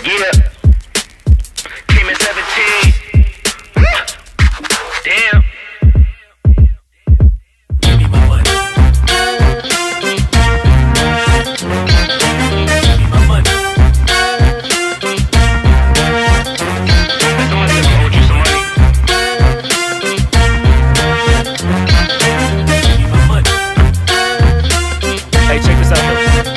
Yeah. Came in 17. Damn. Give me my money. Give me my money. Somebody just owed you some money. Give me my money. Hey, check this out.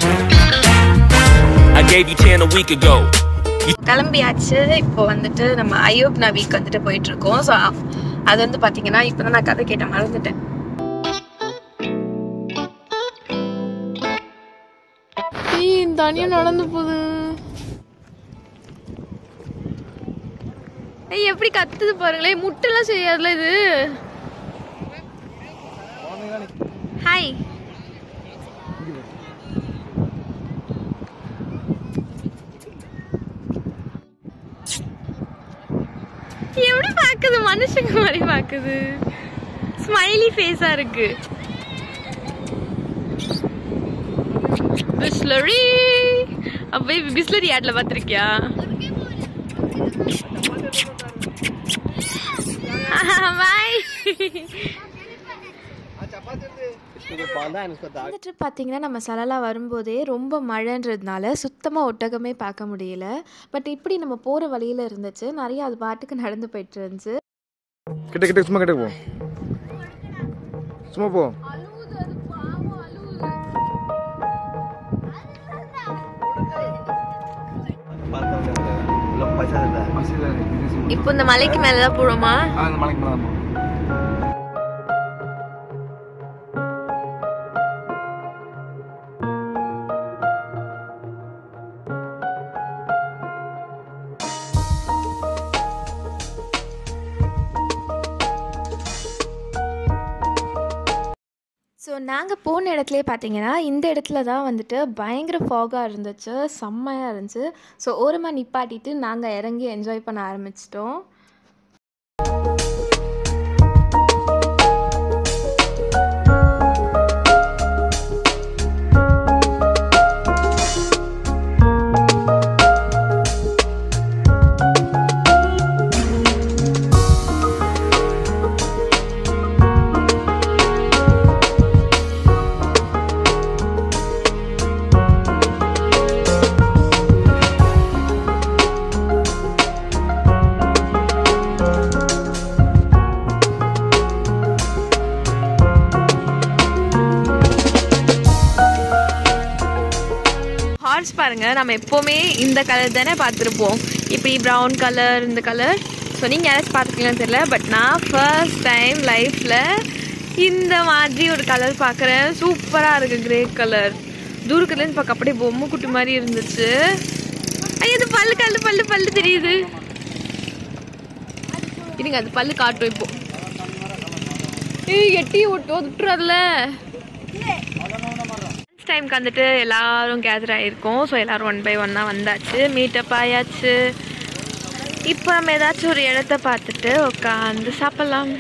I gave you 10 a week ago. கிளம்பியாச்சு இப்போ வந்துட்டு நம்ம அயூப் நவிக்கு வந்துட்டு போயிட்டு இருக்கோம் so அது வந்து பார்த்தீங்கன்னா இப்போ தான் நான் கதை கேட்ட மறந்துட்டேன் தனியா நடந்து போகுது ஏய் எப்படி கத்துது பாருங்களேன் முட்டெல்லாம் செய்யாதுல இது ஹாய் எப்படி பாக்குது மனுஷங்க மாதிரி பாக்குது ஸ்மைலி ஃபேஸா இருக்கு பிஸ்லரி அப்ப பிஸ்லரி ஆட்ல பாத்திருக்கியா பாய் இந்த ட்ரிப் பார்த்தீங்கன்னா நம்ம சலலா வரும்போதே ரொம்ப மழைன்றதுனால சுத்தமாக ஒட்டகமே பார்க்க முடியல பட் இப்படி நம்ம போகிற வழியில் இருந்துச்சு நிறைய அது பாட்டுக்கு நடந்து போயிட்டு இருந்துச்சு கிட்ட கிட்ட சும்மா கிட்ட போ சும்மா போ இப்போ இந்த மலைக்கு மேலே தான் போகிறோமா அந்த மலைக்கு மேலே தான் ஸோ நாங்கள் போன இடத்துலே பார்த்தீங்கன்னா இந்த இடத்துல தான் வந்துட்டு பயங்கர ஃபாகாக இருந்துச்சு செம்மையாக இருந்துச்சு ஸோ ஓரமாக நிப்பாட்டிட்டு நாங்கள் இறங்கி என்ஜாய் பண்ண ஆரம்பிச்சிட்டோம் ஹார்ஸ் பாருங்க நம்ம எப்போவுமே இந்த கலர் தானே பார்த்துருப்போம் இப்படி ப்ரௌன் கலர் இந்த கலர் ஸோ நீங்கள் யாராச்சும் பார்த்துருக்கீங்கன்னு தெரியல பட் நான் ஃபர்ஸ்ட் டைம் லைஃப்பில் இந்த மாதிரி ஒரு கலர் பார்க்குறேன் சூப்பராக இருக்குது கிரே கலர் தூரத்துலேருந்து பார்க்க அப்படியே பொம்மை குட்டி மாதிரி இருந்துச்சு ஐயோ இது பல்லு கல்லு பல்லு பல்லு தெரியுது இருங்க அது பல்லு காட்டும் இப்போ ஏய் எட்டி விட்டு விட்டுறாதுல டைம்க்கு வந்துட்டு எல்லாரும் கேதர் ஆகிருக்கோம் ஸோ எல்லாரும் ஒன் பை ஒன்னாக வந்தாச்சு மீட்டப் ஆயாச்சு இப்போ நம்ம ஏதாச்சும் ஒரு இடத்த பார்த்துட்டு உட்காந்து சாப்பிட்லாம்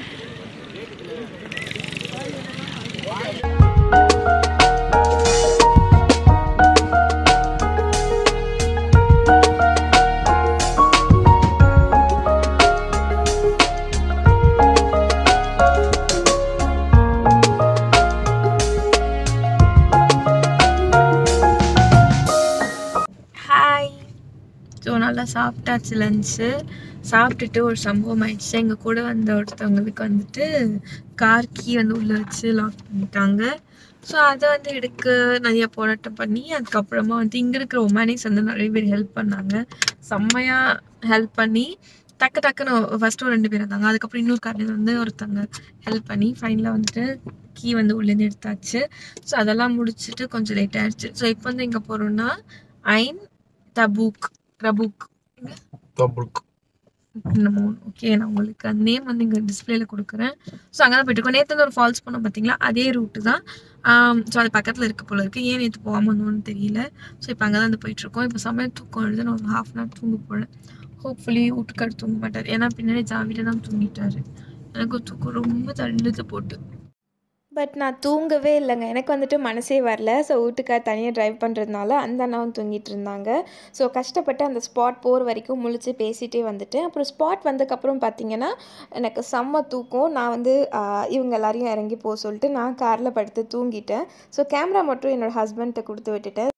ஹாய் ஸோ நல்லா சாப்பிட்டாச்சு லஞ்சு சாப்பிட்டுட்டு ஒரு சம்பவம் ஆயிடுச்சு எங்கள் கூட வந்த ஒருத்தவங்களுக்கு வந்துட்டு கார் கீ வந்து உள்ளே வச்சு லாக் பண்ணிட்டாங்க ஸோ அதை வந்து எடுக்க நிறைய போராட்டம் பண்ணி அதுக்கப்புறமா வந்து இங்கே இருக்கிற ஒமானிஸ் வந்து நிறைய பேர் ஹெல்ப் பண்ணாங்க செம்மையாக ஹெல்ப் பண்ணி டக்கு டக்குன்னு ஃபஸ்ட்டு ஒரு ரெண்டு பேர் இருந்தாங்க அதுக்கப்புறம் இன்னொரு காரில் வந்து ஒருத்தவங்க ஹெல்ப் பண்ணி ஃபைனலாக வந்துட்டு கீ வந்து உள்ளேருந்து எடுத்தாச்சு ஸோ அதெல்லாம் முடிச்சுட்டு கொஞ்சம் லேட் ஆயிடுச்சு ஸோ இப்போ வந்து எங்கே போகிறோம்னா ஐன் தபூக் ரபூக் தபுக் நம்ம ஓகே நான் உங்களுக்கு அந்த நேம் வந்து இங்கே டிஸ்பிளேல கொடுக்குறேன் ஸோ அங்கே தான் போயிட்டுருக்கோம் நேற்று வந்து ஒரு ஃபால்ஸ் போனோம் பார்த்தீங்களா அதே ரூட்டு தான் ஸோ அது பக்கத்தில் இருக்க போல இருக்குது ஏன் நேற்று போகாமல் வந்தோம்னு தெரியல ஸோ இப்போ அங்கே தான் வந்து போயிட்டுருக்கோம் இப்போ சமயம் தூக்கம் எழுது நான் ஒரு ஹாஃப் அன் ஹவர் தூங்க போகிறேன் ஹோப்ஃபுல்லி வீட்டுக்கார் தூங்க மாட்டார் ஏன்னா பின்னாடி ஜாவியில் தான் தூங்கிட்டாரு எனக்கு தூக்கம் ரொம்ப தள்ளுது போட்டு பட் நான் தூங்கவே இல்லைங்க எனக்கு வந்துட்டு மனசே வரல ஸோ வீட்டுக்கார் தனியாக ட்ரைவ் பண்ணுறதுனால அந்த அண்ணாவும் தூங்கிட்டு இருந்தாங்க ஸோ கஷ்டப்பட்டு அந்த ஸ்பாட் போகிற வரைக்கும் முழிச்சு பேசிகிட்டே வந்துட்டேன் அப்புறம் ஸ்பாட் வந்ததுக்கப்புறம் பார்த்தீங்கன்னா எனக்கு செம்ம தூக்கம் நான் வந்து ஆஹ், இவங்க எல்லாரையும் இறங்கி போக சொல்லிட்டு நான் காரில் படுத்து தூங்கிட்டேன் ஸோ கேமரா மட்டும் என்னோட ஹஸ்பண்ட்டை கொடுத்து விட்டுட்டேன்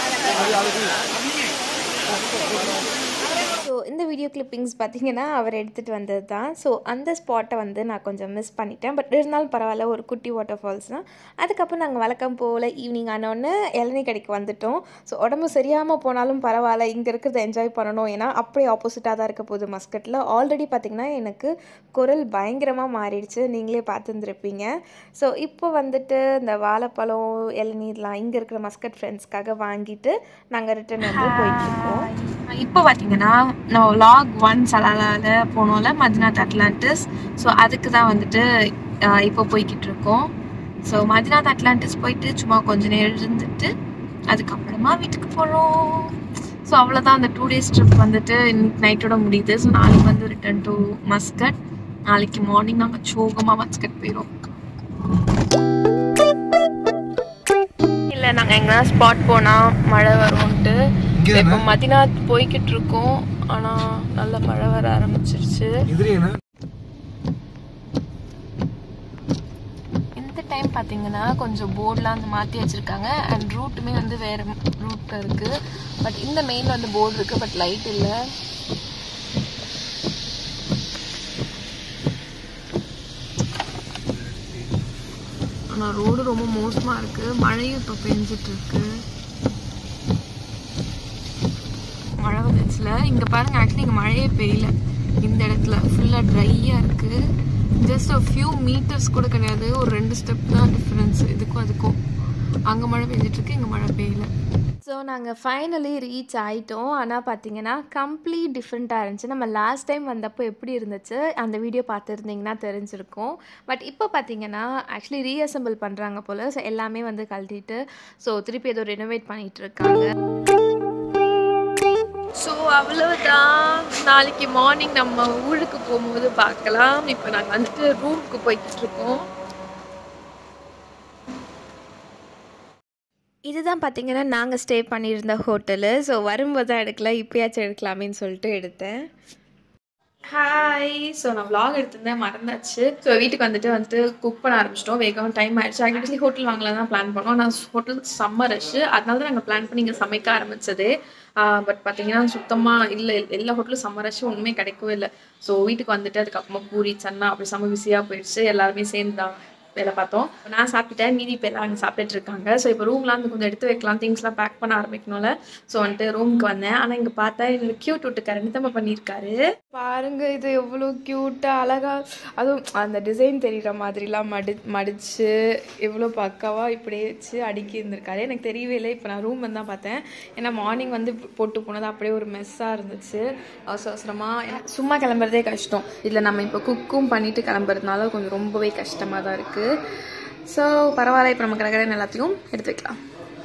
ஸோ இந்த வீடியோ கிளிப்பிங்ஸ் பார்த்தீங்கன்னா அவர் எடுத்துகிட்டு வந்தது தான் ஸோ அந்த ஸ்பாட்டை வந்து நான் கொஞ்சம் மிஸ் பண்ணிட்டேன் பட் இருந்தாலும் பரவாயில்ல ஒரு குட்டி வாட்டர் ஃபால்ஸ் தான் அதுக்கப்புறம் நாங்கள் வழக்கம் போல் ஈவினிங் ஆனோடனே இளநீ கடைக்கு வந்துட்டோம் ஸோ உடம்பு சரியாமல் போனாலும் பரவாயில்ல இங்கே இருக்கிறத என்ஜாய் பண்ணணும் ஏன்னா அப்படியே ஆப்போசிட்டாக தான் இருக்க போகுது மஸ்கட்டில் ஆல்ரெடி பார்த்திங்கன்னா எனக்கு குரல் பயங்கரமாக மாறிடுச்சு நீங்களே பார்த்துருந்துருப்பீங்க ஸோ இப்போ வந்துட்டு இந்த வாழைப்பழம் இளநீர்லாம் இங்கே இருக்கிற மஸ்கட் ஃப்ரெண்ட்ஸ்க்காக வாங்கிட்டு நாங்கள் ரிட்டர்ன் வந்து போயிட்டுருக்கோம் இப்போ பார்த்தீங்கன்னா நான் லாக் ஒன் சலாலால போனோம்ல மதினாத் அட்லாண்டிஸ் ஸோ அதுக்கு தான் வந்துட்டு ஆஹ், இப்போ போய்கிட்டு இருக்கோம் ஸோ மதினாத் அட்லாண்டிஸ் போயிட்டு சும்மா கொஞ்ச நேரம் இருந்துட்டு அதுக்கப்புறமா வீட்டுக்கு போகிறோம் ஸோ அவ்வளோதான் அந்த டூ டேஸ் ட்ரிப் வந்துட்டு இன்னைக்கு நைட்டோட முடியுது ஸோ நாளைக்கு வந்து ரிட்டர்ன் டு மஸ்கட் நாளைக்கு மார்னிங் நாங்கள் சோகமாக மஸ்கட் போயிடும் இல்லை நாங்கள் எங்கன்னா ஸ்பாட் போனால் மழை வரும்ன்ட்டு இங்கே இப்போ மதினாத் போய்கிட்டு இருக்கோம் ஆனால் நல்ல மழை வர ஆரம்பிச்சிருச்சு எதிரியா இந்த டைம் பார்த்தீங்கன்னா கொஞ்சம் போர்டெலாம் வந்து மாற்றி வச்சுருக்காங்க அண்ட் ரூட்டுமே வந்து வேறு ரூட்டில் இருக்குது பட் இந்த மெயின் வந்து போர்டு இருக்குது பட் லைட் இல்லை ஆனால் ரோடு ரொம்ப மோசமாக இருக்குது மழையும் இப்போ பெஞ்சிட்டு இருக்கு மழை வந்துச்சுல இங்கே பாருங்க ஆக்சுவலி இங்கே மழையே பெய்யல இந்த இடத்துல ஃபுல்லாக ட்ரையாக இருக்குது ஜஸ்ட் ஒரு ஃபியூ மீட்டர்ஸ் கூட கிடையாது ஒரு ரெண்டு ஸ்டெப் தான் டிஃப்ரென்ஸ் இதுக்கும் அதுக்கும் அங்கே மழை பெஞ்சிட்டு இருக்கு இங்கே மழை பெய்யல ஸோ நாங்கள் ஃபைனலி ரீச் ஆயிட்டோம் ஆனால் பார்த்தீங்கன்னா கம்ப்ளீட் டிஃப்ரெண்ட்டாக இருந்துச்சு நம்ம லாஸ்ட் டைம் வந்தப்போ எப்படி இருந்துச்சு அந்த வீடியோ பார்த்துருந்தீங்கன்னா தெரிஞ்சிருக்கும் பட் இப்போ பார்த்தீங்கன்னா ஆக்சுவலி ரீஅசம்பிள் பண்ணுறாங்க போல் ஸோ எல்லாமே வந்து கழட்டிட்டு ஸோ திருப்பி ஏதோ ரெனோவேட் பண்ணிட்டு இருக்காங்க ஸோ அவ்வளவுதான் நாளைக்கு மார்னிங் நம்ம ஊருக்கு போகும்போது பார்க்கலாம் இப்போ நாங்கள் வந்துட்டு ரூமுக்கு போய்கிட்டு இருக்கோம் இதுதான் பார்த்தீங்கன்னா நாங்கள் ஸ்டே பண்ணியிருந்த ஹோட்டலு ஸோ வரும்போது தான் எடுக்கல இப்போயாச்சும் எடுக்கலாமேன்னு சொல்லிட்டு எடுத்தேன் ஹாய் ஸோ நான் vlog எடுத்திருந்தேன் மறந்தாச்சு ஸோ வீட்டுக்கு வந்துட்டு வந்துட்டு குக் பண்ண ஆரம்பிச்சிட்டோம் வேகம் டைம் ஆயிடுச்சு ஆக்சுவலி ஹோட்டல் வாங்கலாம் தான் பிளான் பண்ணோம் நான் ஹோட்டல் செம்ம ரஷ்ஷு அதனால தான் நாங்கள் பிளான் பண்ணி இங்கே சமைக்க ஆரம்பிச்சதே பட் பார்த்தீங்கன்னா சுத்தமாக இல்லை எல்லா ஹோட்டலும் செம்ம ரஷ்ஷு ஒன்றுமே கிடைக்கவே இல்லை ஸோ வீட்டுக்கு வந்துட்டு அதுக்கப்புறமா பூரி சன்னா அப்படி செம்ம பிஸியாக போயிடுச்சு எல்லாருமே சேர்ந்து தான் வேலை பார்த்தோம் நான் சாப்பிட்டுட்டேன் மீதி இப்போ எல்லாம் அங்கே சாப்பிட்டுட்டு இருக்காங்க ஸோ இப்போ ரூம்லாம் வந்து கொஞ்சம் எடுத்து வைக்கலாம் திங்ஸ்லாம் பேக் பண்ண ஆரம்பிக்கணும்ல ஸோ வந்துட்டு ரூமுக்கு வந்தேன் ஆனால் இங்கே பார்த்தா என்னோட க்யூட் விட்டுக்காரு நித்தம்ப பண்ணியிருக்காரு பாருங்க இது எவ்வளோ க்யூட்டாக அழகா அதுவும் அந்த டிசைன் தெரிகிற மாதிரிலாம் மடி மடிச்சு எவ்வளோ பக்காவாக இப்படியே வச்சு அடுக்கி இருந்திருக்காரு எனக்கு தெரியவே இல்லை இப்போ நான் ரூம் வந்து தான் பார்த்தேன் ஏன்னா மார்னிங் வந்து போட்டு போனது அப்படியே ஒரு மெஸ்ஸாக இருந்துச்சு அவசர அவசரமாக எனக்கு சும்மா கிளம்புறதே கஷ்டம் இதில் நம்ம இப்போ குக்கும் பண்ணிட்டு கிளம்புறதுனால கொஞ்சம் ரொம்பவே கஷ்டமாக தான் இருக்குது ஸோ பரவாயில்ல இப்போ நம்ம கடற்கரை எல்லாத்தையும் எடுத்து வைக்கலாம்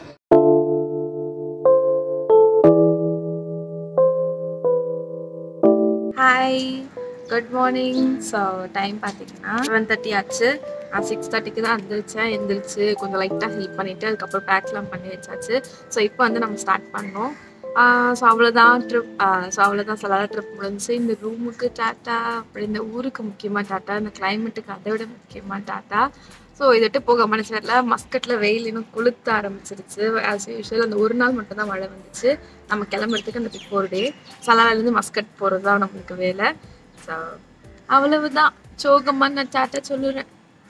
hi good morning so time பார்த்தீங்கன்னா செவன் தேர்ட்டி ஆச்சு நான் சிக்ஸ் தேர்ட்டிக்கு தான் எழுந்திரிச்சேன் எழுந்திரிச்சு கொஞ்சம் லைட்டாக ஹெல்ப் பண்ணிவிட்டு அதுக்கப்புறம் பேக்ஸ்லாம் பண்ணி வச்சாச்சு ஸோ இப்போ வந்து நம்ம ஸ்டார்ட் பண்ணோம் ஸோ அவ்வளோதான் ட்ரிப் ஸோ அவ்வளோதான் சில ட்ரிப் முடிஞ்சு இந்த ரூமுக்கு டாட்டா அப்படி இந்த ஊருக்கு முக்கியமாக டாட்டா இந்த கிளைமேட்டுக்கு அதை விட முக்கியமாக டாட்டா ஸோ இதுட்டு போக மனசு வரல மஸ்கட்டில் வெயில் இன்னும் கொளுத்த ஆரம்பிச்சிருச்சு ஆஸ் யூஷுவல் அந்த ஒரு நாள் மட்டும் தான் மழை வந்துச்சு நம்ம கிளம்புறதுக்கு அந்த பிஃபோர் டே சலாலேருந்து மஸ்கட் போகிறது தான் நம்மளுக்கு வேலை ஸோ அவ்வளவுதான் சோகமாக நான் டாட்டா சொல்லுறேன்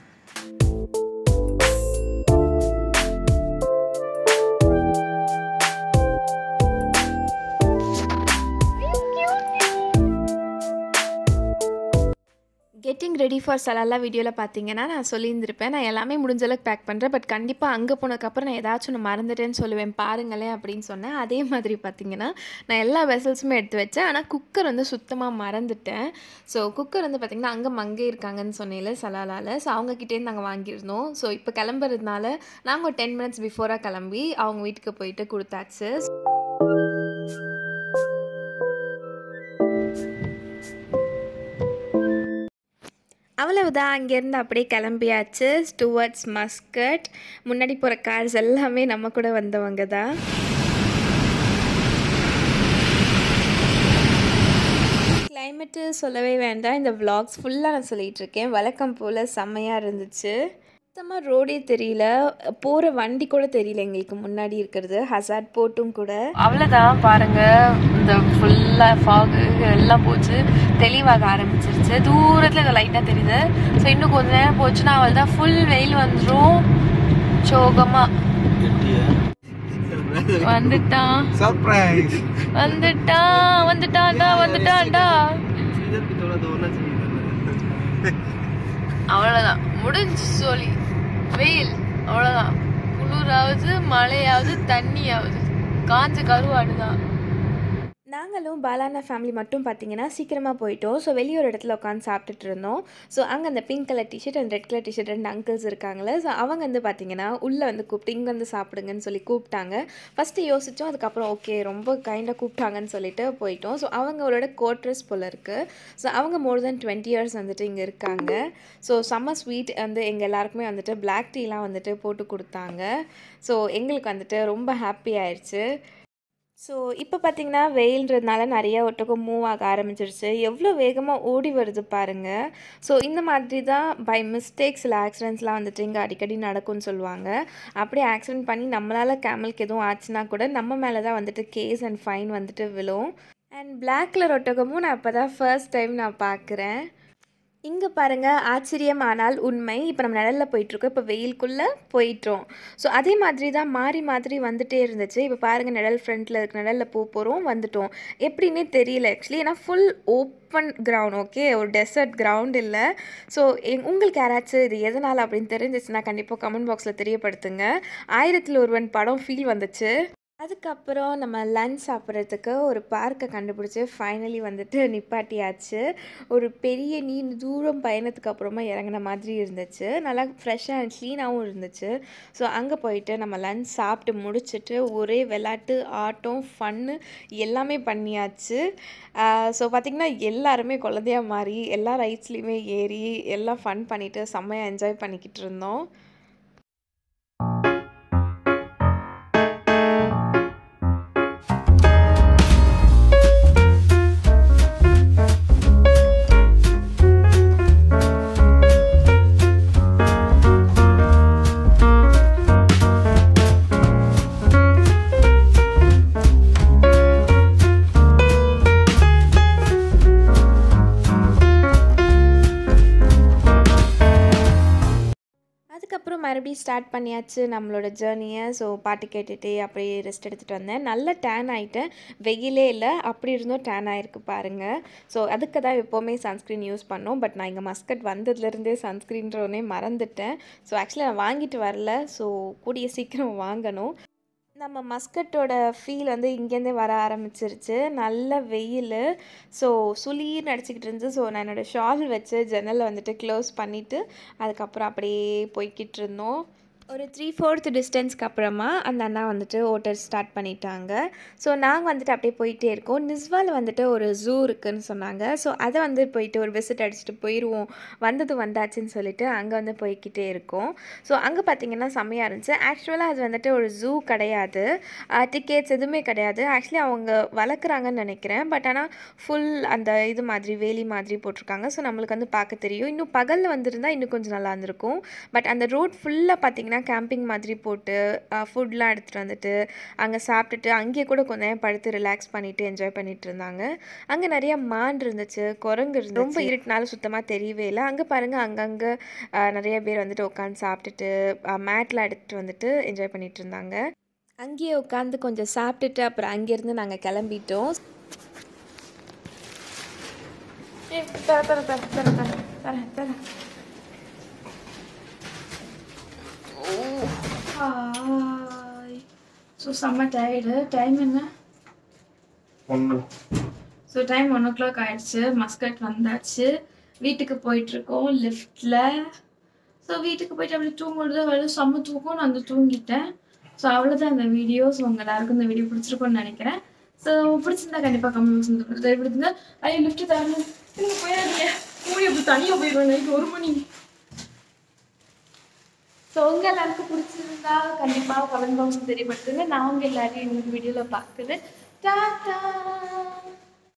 கெட்டிங் ரெடி ஃபார் சலாலா வீடியோவில் பார்த்தீங்கன்னா நான் சொல்லியிருந்திருப்பேன் நான் எல்லாமே முடிஞ்ச அளவுக்கு பேக் பண்ணுறேன் பட் கண்டிப்பாக அங்கே போனதுக்கப்புறம் நான் ஏதாச்சும் ஒன்று மறந்துட்டேன்னு சொல்லுவேன் பாருங்களேன் அப்படின்னு சொன்னேன் அதே மாதிரி பார்த்தீங்கன்னா நான் எல்லா வெசல்ஸுமே எடுத்து வச்சேன் ஆனால் குக்கர் வந்து சுத்தமாக மறந்துட்டேன் ஸோ குக்கர் வந்து பார்த்திங்கன்னா அங்கே மங்கே இருக்காங்கன்னு சொன்னேன்ல சலாலாவில் ஸோ அவங்கக்கிட்டேருந்து நாங்கள் வாங்கியிருந்தோம் ஸோ இப்போ கிளம்புறதுனால நாங்கள் ஒரு டென் மினிட்ஸ் பிஃபோராக கிளம்பி அவங்க வீட்டுக்கு போயிட்டு கொடுத்தாச்சு அவ்வளவுதான் அங்கேருந்து அப்படியே கிளம்பியாச்சு டுவர்ட்ஸ் மஸ்கட் முன்னாடி போகிற கார்ஸ் எல்லாமே நம்ம கூட வந்தவங்க தான் கிளைமேட்டு சொல்லவே வேண்டாம் இந்த vlogs ஃபுல்லாக நான் சொல்லிகிட்டு இருக்கேன் வழக்கம் போல் செம்மையாக இருந்துச்சு சுத்தமாக ரோடே தெரியல போகிற வண்டி கூட தெரியல எங்களுக்கு முன்னாடி இருக்கிறது ஹசார்ட் போட்டும் கூட அவ்வளோதான் பாருங்க இந்த ஃபுல்லாக ஃபாகு எல்லாம் போச்சு தெளிவாக ஆரம்பிச்சிருச்சு தூரத்தில் இந்த லைட்டாக தெரியுது ஸோ இன்னும் கொஞ்ச நேரம் போச்சுன்னா அவள் தான் ஃபுல் வெயில் வந்துடும் சோகமாக வந்துட்டான் சர்ப்ரைஸ் வந்துட்டான் வந்துட்டான்டா வந்துட்டான்டா அவ்வளோதான் முடிஞ்சு சொல்லி வெயில் அவ்வளோதான் குளிராவது மழையாவது தண்ணியாவது காஞ்ச கருவாடு தான் நாங்களும் பாலானா ஃபேமிலி மட்டும் பார்த்தீங்கன்னா சீக்கிரமாக போயிட்டோம் ஸோ வெளியே ஒரு இடத்துல உட்காந்து சாப்பிட்டுட்டு இருந்தோம் ஸோ அங்கே அந்த pink colour T shirt and red colour T shirt ரெண்டு அங்கிள்ஸ் இருக்காங்களே ஸோ அவங்க வந்து பார்த்தீங்கன்னா உள்ளே வந்து கூப்பிட்டு இங்கே வந்து சாப்பிடுங்கன்னு சொல்லி கூப்பிட்டாங்க ஃபஸ்ட்டு யோசித்தோம் அதுக்கப்புறம் ஓகே ரொம்ப கைண்டாக கூப்பிட்டாங்கன்னு சொல்லிட்டு போயிட்டோம் ஸோ அவங்களோட கோட்ரஸ் போல் இருக்குது ஸோ அவங்க மோர் தென் டுவெண்ட்டி இயர்ஸ் வந்துட்டு இங்கே இருக்காங்க ஸோ சம்மர் ஸ்வீட் வந்து எங்கள் எல்லாருக்குமே வந்துட்டு பிளாக் டீலாம் வந்துட்டு போட்டு கொடுத்தாங்க ஸோ எங்களுக்கு வந்துட்டு ரொம்ப ஹாப்பி ஆயிடுச்சு ஸோ இப்போ பார்த்தீங்கன்னா வெயில்ன்றதுனால நிறைய ஒட்டகம் மூவ் ஆக ஆரம்பிச்சிருச்சு எவ்வளோ வேகமாக ஓடி வருது பாருங்கள் ஸோ இந்த மாதிரி தான் பை மிஸ்டேக் சில ஆக்சிடென்ட்ஸ்லாம் வந்துட்டு இங்கே அடிக்கடி நடக்கும்னு சொல்லுவாங்க அப்படியே ஆக்சிடென்ட் பண்ணி நம்மளால் கேமலுக்கு எதுவும் ஆச்சுன்னா கூட நம்ம மேலே தான் வந்துட்டு கேஸ் அண்ட் ஃபைன் வந்துட்டு விழும் அண்ட் பிளாக் கலர் ஒட்டகமும் நான் இப்போ தான் ஃபர்ஸ்ட் டைம் நான் பார்க்குறேன் இங்கே பாருங்கள் ஆச்சரியம் ஆனால் உண்மை இப்போ நம்ம நிழலில் போயிட்டுருக்கோம் இப்போ வெயிலுக்குள்ளே போயிட்டோம் ஸோ அதே மாதிரி தான் மாறி மாதிரி வந்துட்டே இருந்துச்சு இப்போ பாருங்கள் நிழல் ஃப்ரண்ட்டில் இருக்க நிழலில் போக போகிறோம் வந்துட்டோம் எப்படின்னே தெரியல ஆக்சுவலி ஏன்னா ஃபுல் ஓப்பன் கிரவுண்ட் ஓகே ஒரு டெசர்ட் கிரவுண்ட் இல்லை ஸோ எங் உங்களுக்கு யாராச்சும் இது எதனால் அப்படின்னு தெரிஞ்சிச்சுன்னா கண்டிப்பாக கமெண்ட் பாக்ஸில் தெரியப்படுத்துங்க ஆயிரத்தில் ஒருவன் படம் ஃபீல் வந்துச்சு அதுக்கப்புறம் நம்ம லஞ்ச் சாப்பிட்றதுக்கு ஒரு பார்க்கை கண்டுபிடிச்சி ஃபைனலி வந்துட்டு நிப்பாட்டியாச்சு ஒரு பெரிய நீண்ட தூரம் பயணத்துக்கு அப்புறமா இறங்கின மாதிரி இருந்துச்சு நல்லா ஃப்ரெஷ்ஷாக அண்ட் க்ளீனாகவும் இருந்துச்சு ஸோ அங்கே போயிட்டு நம்ம லஞ்ச் சாப்பிட்டு முடிச்சுட்டு ஒரே விளாட்டு ஆட்டம் ஃபன்னு எல்லாமே பண்ணியாச்சு ஸோ பார்த்திங்கன்னா எல்லாருமே குழந்தையா மாறி எல்லா ரைட்ஸ்லேயுமே ஏறி எல்லாம் ஃபன் பண்ணிவிட்டு செம்மையாக என்ஜாய் பண்ணிக்கிட்டு இருந்தோம் அதுக்கப்புறம் மறுபடியும் ஸ்டார்ட் பண்ணியாச்சு நம்மளோட ஜேர்னியை ஸோ பாட்டு கேட்டுகிட்டே அப்படியே ரெஸ்ட் எடுத்துகிட்டு வந்தேன் நல்ல டேன் ஆகிட்டேன் வெயிலே இல்லை அப்படி இருந்தும் டேன் ஆகிருக்கு பாருங்கள் ஸோ அதுக்கு தான் எப்போவுமே சன்ஸ்க்ரீன் யூஸ் பண்ணோம் பட் நான் இங்கே மஸ்கட் வந்ததுலேருந்தே சன்ஸ்க்ரீன்றோடனே மறந்துட்டேன் ஸோ ஆக்சுவலி நான் வாங்கிட்டு வரல ஸோ கூடிய சீக்கிரம் வாங்கணும் நம்ம மஸ்கட்டோட ஃபீல் வந்து இங்கேருந்தே வர ஆரம்பிச்சிருச்சு நல்ல வெயில் ஸோ சுளீர்னு அடிச்சுக்கிட்டு இருந்துச்சு ஸோ நான் என்னோடய ஷால் வச்சு ஜன்னலை வந்துட்டு க்ளோஸ் பண்ணிவிட்டு அதுக்கப்புறம் அப்படியே போய்கிட்டு இருந்தோம் ஒரு த்ரீ ஃபோர்த் டிஸ்டன்ஸ்க்கு அப்புறமா அந்த அண்ணா வந்துட்டு ஓட்டர் ஸ்டார்ட் பண்ணிட்டாங்க ஸோ நாங்கள் வந்துட்டு அப்படியே போயிட்டே இருக்கோம் நிஸ்வால் வந்துட்டு ஒரு ஜூ இருக்குன்னு சொன்னாங்க ஸோ அதை வந்து போயிட்டு ஒரு விசிட் அடிச்சுட்டு போயிடுவோம் வந்தது வந்தாச்சுன்னு சொல்லிட்டு அங்கே வந்து போய்க்கிட்டே இருக்கோம் ஸோ அங்கே பார்த்தீங்கன்னா செம்மையாக இருந்துச்சு ஆக்சுவலாக அது வந்துட்டு ஒரு ஜூ கிடையாது டிக்கெட்ஸ் எதுவுமே கிடையாது ஆக்சுவலி அவங்க வளர்க்குறாங்கன்னு நினைக்கிறேன் பட் ஆனால் ஃபுல் அந்த இது மாதிரி வேலி மாதிரி போட்டிருக்காங்க ஸோ நம்மளுக்கு வந்து பார்க்க தெரியும் இன்னும் பகலில் வந்திருந்தா இன்னும் கொஞ்சம் நல்லா இருந்திருக்கும் பட் அந்த ரோட் ஃபுல்லாக பார்த்தீங்கன்னா கேம்பிங் மாதிரி போட்டு ஃபுட்லாம் எடுத்துகிட்டு வந்துட்டு அங்கே சாப்பிட்டுட்டு அங்கேயே கூட கொஞ்ச நேரம் படுத்து ரிலாக்ஸ் பண்ணிட்டு என்ஜாய் பண்ணிட்டு இருந்தாங்க அங்கே நிறைய மான் இருந்துச்சு குரங்கு இருந்துச்சு ரொம்ப இருட்டுனால சுத்தமாக தெரியவே இல்லை அங்கே பாருங்கள் அங்கங்கே நிறைய பேர் வந்துட்டு உட்காந்து சாப்பிட்டுட்டு மேட்லாம் எடுத்துகிட்டு வந்துட்டு என்ஜாய் பண்ணிட்டு இருந்தாங்க அங்கேயே உட்காந்து கொஞ்சம் சாப்பிட்டுட்டு அப்புறம் அங்கேருந்து நாங்கள் கிளம்பிட்டோம் தர தர தர தர தர தர தர ஹாய் ஸோ செம்ம டயர்டு டைம் என்ன ஒன்று so time one o'clock ஆயிடுச்சு மஸ்கட் வந்தாச்சு வீட்டுக்கு போயிட்டுருக்கோம் லிஃப்டில் ஸோ வீட்டுக்கு போயிட்டு அப்படி தூங்குறது வெறும் செம்ம தூக்கம் நான் வந்து தூங்கிட்டேன் ஸோ அவ்வளோதான் இந்த வீடியோ ஸோ உங்கள் எல்லாருக்கும் இந்த வீடியோ பிடிச்சிருக்கும்னு நினைக்கிறேன் ஸோ பிடிச்சிருந்தா கண்டிப்பாக கமெண்ட் சொல்லுங்கள் எப்படி இருந்தா ஐயோ லிஃப்ட் தரணும் இல்லை போயாதீங்க மூடி அப்படி தனியாக போயிடுவேன் நைட்டு ஒரு மணி ஸோ உங்கள் எல்லாருக்கும் பிடிச்சிருந்தா கண்டிப்பாக கமெண்ட் பாக்ஸ் தெரியப்படுத்துங்க நான் உங்கள் எல்லாரையும் இன்னொரு வீடியோவில் பார்க்குறேன் டாட்டா